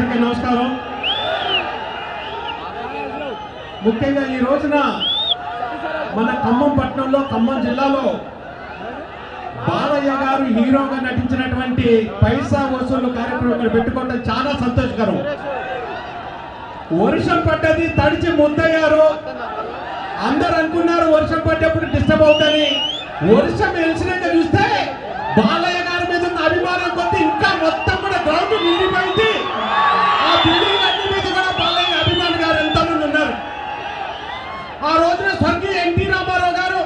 అందరికీ నమస్కారం ముఖ్యంగా ఈ రోజున మన ఖమ్మం పట్టణంలో ఖమ్మం జిల్లాలో బాలయ్య గారు హీరోగా నటించినటువంటి పైసా వసూలు కార్యక్రమం ఇక్కడ పెట్టుకోవడం చాలా సంతోషకరం వర్షం పడ్డది తడిచి ముద్దయ్యారు అందరు అనుకున్నారు వర్షం పడ్డప్పుడు డిస్టర్బ్ అవుతుంది వర్షం వెలిసినాక చూస్తే బాలయ్య గారి మీద ఉన్న అభిమానం కొద్ది ఇంకా మొత్తం కూడా గ్రౌండ్ నిండిపోయింది ఆ బిల్డింగ్ అన్ని మీద కూడా బాలయ్య అభిమాని గారు ఎంతమంది ఉన్నారు ఆ రోజున స్వర్గీయ ఎన్టీ రామారావు గారు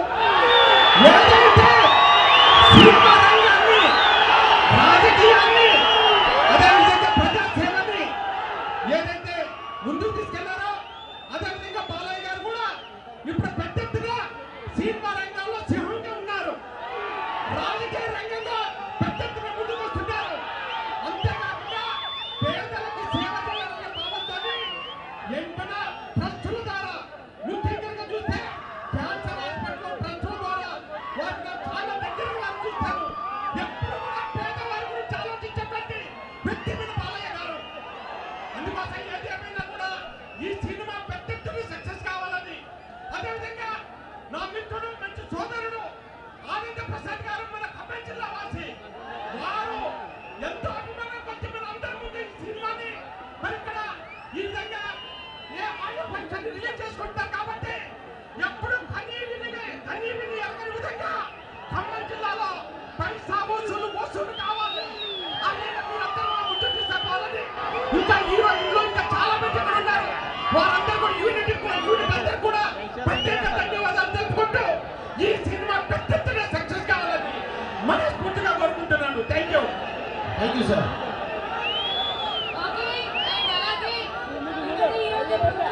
ఏదైతే సినిమా రంగాన్ని రాజకీయాన్ని అదేవిధంగా ప్రజాసేవని ఏదైతే ముందుకు తీసుకెళ్లారో అదేవిధంగా బాలయ్య గారు కూడా ఇప్పుడు పెద్ద ఎత్తున సినిమా రంగంలో సింహంగా ఉన్నారు రాజకీయ రంగంలో పెద్ద ఎత్తున ముందుకు వస్తున్నారు అంతేకాకుండా పేదలకు సేవ చేయాలనే భావంతోని ఎంపిన ట్రస్టుల ద్వారా ముఖ్యంగా చూస్తే క్యాన్సర్ హాస్పిటల్ ట్రస్టుల ద్వారా వాటిని చాలా దగ్గర వారు చూస్తారు ఎప్పుడు కూడా పేదవారి గురించి ఆలోచించేటువంటి వ్యక్తి మన బాలయ్య గారు అందుకోసం ఏది ఏమైనా కూడా ఈ సినిమా పెద్ద ఎత్తున సక్సెస్ కావాలని అదేవిధంగా నా మిత్రుడు మంచి సోదరుడు ఆనంద ప్రసాద్ గారు మన ఖమ్మం జిల్లా వాసి వారు ఎంతో అభిమానం కొద్ది మన అందరి ముందు ఈ సినిమాని మరి ఇక్కడ ఈ విధంగా ఏ ఆడియో ఫంక్షన్ రిలీజ్ చేసుకుంటారు కాబట్టి ఎప్పుడు కనీ విని కనీ విని ఎరగని విధంగా ఖమ్మం జిల్లాలో పైసా వసూలు వసూలు కావాలి అనేది మీరందరూ ముందుకు తీసుకుపోవాలని ఇంకా హీరోయిన్లు ఇంకా చాలా మంది ఇక్కడ ఉన్నారు వారందరూ కూడా యూనిట్ కూడా యూనిట్ అందరూ కూడా ప్రత్యేక ధన్యవాదాలు తెలుపుకుంటూ ఈ సినిమా పెద్ద ఎత్తున సక్సెస్ కావాలని మనస్ఫూర్తిగా కోరుకుంటున్నాను thank you thank you sir okay and అలాగే ముందు ఈ రోజు